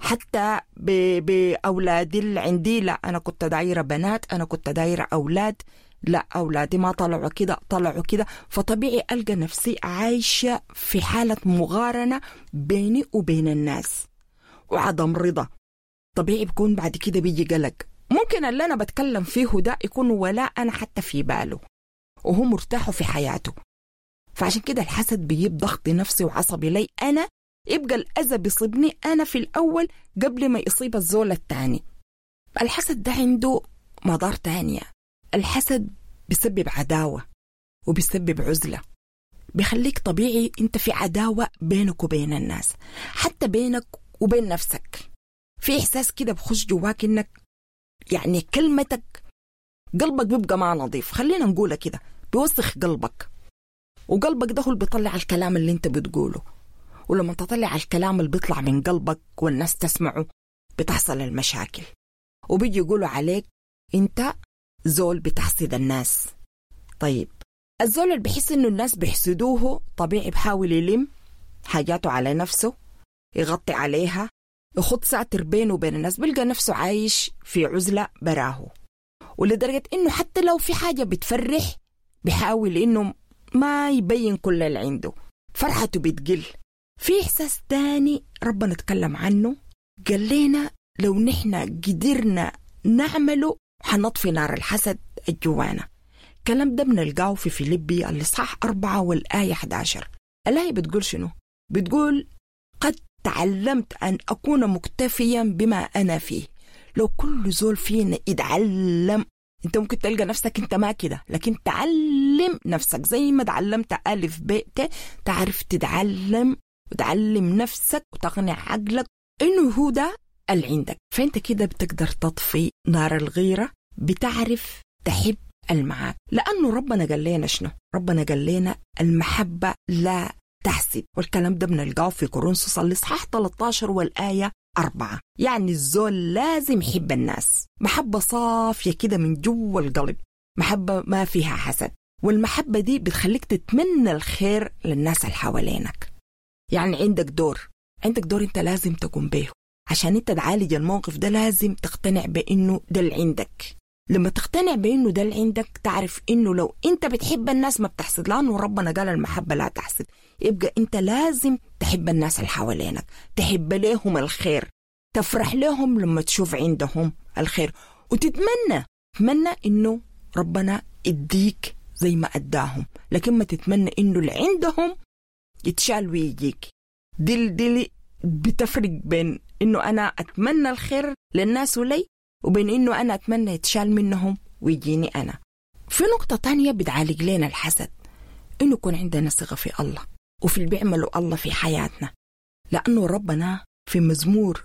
حتى ب- بأولادي اللي عندي لا أنا كنت دايرة بنات أنا كنت دايرة أولاد لا أولادي ما طلعوا كده طلعوا كده فطبيعي ألقى نفسي عايشة في حالة مقارنة بيني وبين الناس وعدم رضا طبيعي بكون بعد كده بيجي قلق ممكن اللي أنا بتكلم فيه ده يكون ولا أنا حتى في باله وهو مرتاح في حياته فعشان كده الحسد بيجيب ضغط نفسي وعصبي لي أنا يبقى الأذى بيصيبني أنا في الأول قبل ما يصيب الزول التاني الحسد ده عنده مضار تانية الحسد بيسبب عداوة وبيسبب عزلة بيخليك طبيعي انت في عداوة بينك وبين الناس حتى بينك وبين نفسك في إحساس كده بخش جواك إنك يعني كلمتك قلبك بيبقى ما نظيف خلينا نقولها كده بيوسخ قلبك وقلبك ده هو اللي بيطلع الكلام اللي انت بتقوله ولما تطلع الكلام اللي بيطلع من قلبك والناس تسمعه بتحصل المشاكل وبيجي يقولوا عليك انت زول بتحسد الناس طيب الزول اللي بيحس انه الناس بيحسدوه طبيعي بحاول يلم حاجاته على نفسه يغطي عليها يخط ساتر بينه وبين الناس بيلقى نفسه عايش في عزلة براهو ولدرجة انه حتى لو في حاجة بتفرح بيحاول انه ما يبين كل اللي عنده فرحته بتقل في إحساس تاني ربنا اتكلم عنه قال لنا لو نحن قدرنا نعمله حنطفي نار الحسد الجوانا الكلام ده بنلقاه في فيليبي الإصحاح أربعة والآية 11 الآية بتقول شنو؟ بتقول قد تعلمت أن أكون مكتفيا بما أنا فيه لو كل زول فينا يتعلم انت ممكن تلقى نفسك انت ما كده لكن تعلم نفسك زي ما تعلمت ألف ب ت تعرف تتعلم وتعلم نفسك وتقنع عقلك انه هو ده اللي عندك فانت كده بتقدر تطفي نار الغيرة بتعرف تحب المعاك لأنه ربنا قال لنا شنو ربنا قال لنا المحبة لا تحسد والكلام ده بنلقاه في كورنثوس الإصحاح 13 والآية أربعة يعني الزول لازم يحب الناس محبة صافية كده من جوا القلب محبة ما فيها حسد والمحبة دي بتخليك تتمنى الخير للناس اللي حوالينك يعني عندك دور عندك دور انت لازم تقوم به عشان انت تعالج الموقف ده لازم تقتنع بانه ده اللي عندك لما تقتنع بانه ده اللي عندك تعرف انه لو انت بتحب الناس ما بتحسد لانه ربنا قال المحبه لا تحسد يبقى انت لازم تحب الناس اللي حوالينك تحب لهم الخير تفرح لهم لما تشوف عندهم الخير وتتمنى تتمنى انه ربنا يديك زي ما اداهم لكن ما تتمنى انه اللي عندهم يتشال ويجيك دي دي بتفرق بين انه انا اتمنى الخير للناس ولي وبين انه انا اتمنى يتشال منهم ويجيني انا في نقطة تانية بتعالج لنا الحسد انه يكون عندنا ثقة في الله وفي اللي بيعمله الله في حياتنا لأنه ربنا في مزمور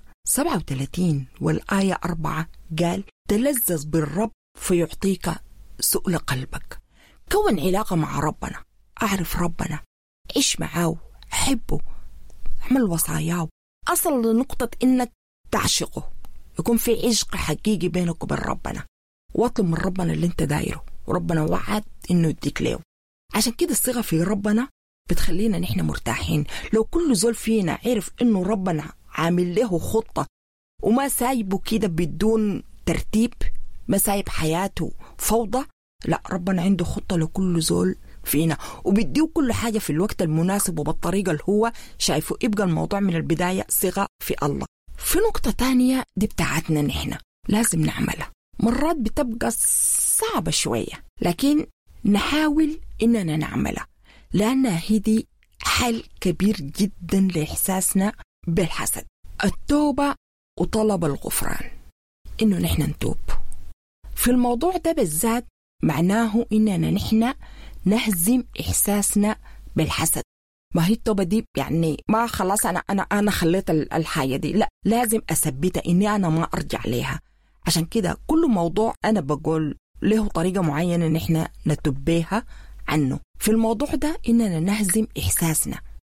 37 والآية 4 قال تلذذ بالرب فيعطيك سؤل قلبك كون علاقة مع ربنا أعرف ربنا عيش معاه حبه اعمل وصاياه أصل لنقطة إنك تعشقه يكون في عشق حقيقي بينك وبين ربنا واطلب من ربنا اللي انت دايره وربنا وعد انه يديك له عشان كده الثقة في ربنا بتخلينا نحن مرتاحين لو كل زول فينا عرف انه ربنا عامل له خطة وما سايبه كده بدون ترتيب ما سايب حياته فوضى لا ربنا عنده خطة لكل زول فينا وبيديه كل حاجة في الوقت المناسب وبالطريقة اللي هو شايفه يبقى الموضوع من البداية ثقة في الله في نقطة تانية دي بتاعتنا نحن لازم نعملها مرات بتبقى صعبة شوية لكن نحاول إننا نعملها لأنها هدي حل كبير جدا لإحساسنا بالحسد التوبة وطلب الغفران إنه نحن نتوب في الموضوع ده بالذات معناه إننا نحن نهزم إحساسنا بالحسد ما هي التوبة دي يعني ما خلاص أنا أنا أنا خليت الحاجة دي لا لازم أثبتها إني أنا ما أرجع ليها عشان كده كل موضوع أنا بقول له طريقة معينة نحن نتوب بيها عنه في الموضوع ده إننا نهزم إحساسنا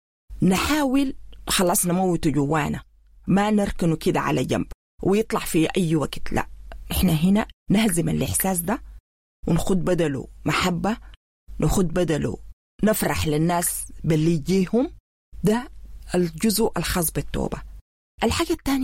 نحاول خلاص نموته جوانا ما نركنه كده على جنب ويطلع في أي وقت لا إحنا هنا نهزم الإحساس ده ونخد بدله محبة نخد بدله نفرح للناس باللي يجيهم ده الجزء الخاص بالتوبة الحاجة الثانية